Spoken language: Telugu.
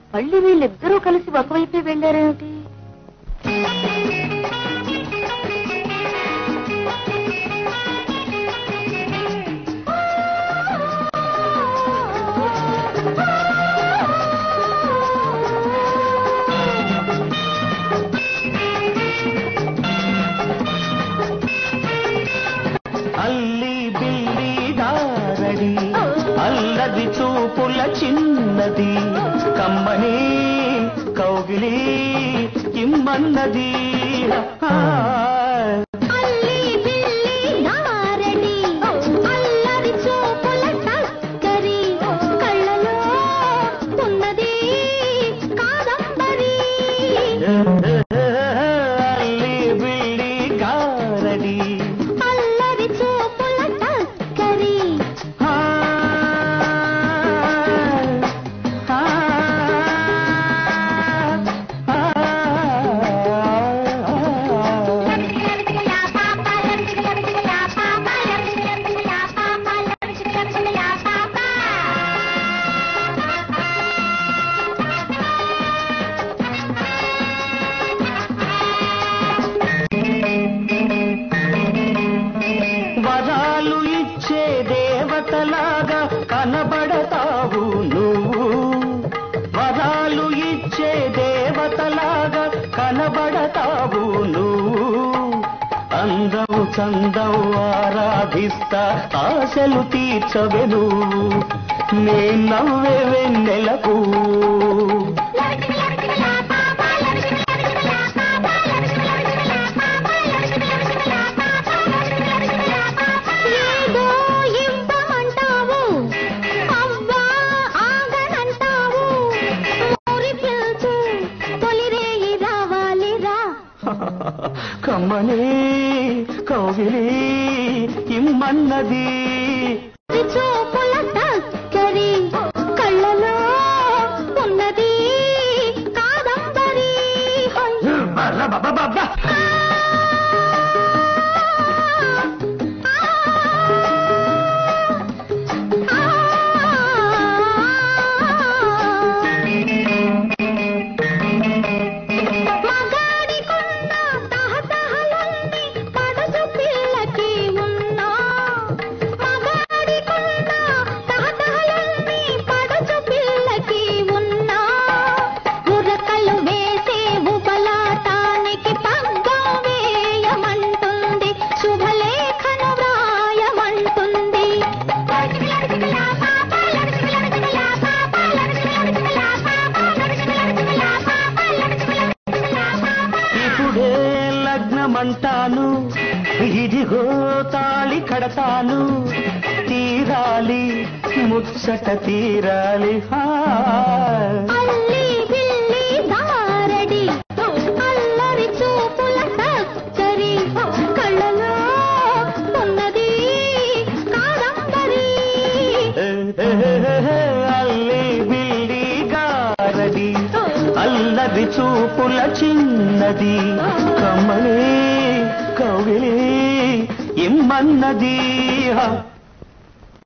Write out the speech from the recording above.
మళ్ళీ వీళ్ళిద్దరూ కలిసి ఒకవైపే వెళ్ళారేమిటి అల్లి బిల్లి దారడి అల్లది చూపుల చిన్నది కమ్మని కౌగిలి ఇమ్మన్నది ఆ, అల్లి బిల్లి నారడి అల్లరి చూపుల టక్కరి కళ్ళలో ఉన్నది కాదంబరి అల్లి బిల్లి గారడి అల్లరి చూపుల టక్కరి ఆ, ఆ, ఆ. వరాలు ఇచ్చే దేవతలాగా కనబడతావు నువ్వు వరాలు ఇచ్చే దేవతలాగా కనబడతావు నువ్వు అందం చందం ఆరాధిస్తా ఆశలు తీర్చవే నువ్వు నే నవ్వే వెన్నెలకు ఏదో ఇవ్వమంటావు అవ్వా ఆగనంటావు ఊరి పిలుచు తొలిరేయి రావాలిరా కమ్మని కౌగిలి ఇమ్మన్నది చూపుల టక్కరి కళ్ళలో ఉన్నది కాదంబరి బర్రబబబబ్బ. మగాడికున్న తహతహలన్నీ పడుచు పిల్లకి ఉన్నా మగాడికున్న తహతహలన్నీ పడుచు పిల్లకి ఉన్నా ఉరకలు వేసే ఉబలాటానికి పగ్గం వేయమంటుంది శుభలేఖను వ్రాయమంటుంది ఇప్పుడే లగ్నమంటాను ఇదిగో తాళి కడతాను తీరాలి ముచ్చట తీరాలి హా. అల్లి బిల్లి దారడి అల్లరి చూపుల టక్కరి కళ్ళలో ఉన్నది కాదంబరి అల్లి బిల్లి గారడి అల్లది చూపుల చిన్నది కమ్మని కౌగిలి ఇమ్మన్నది హా.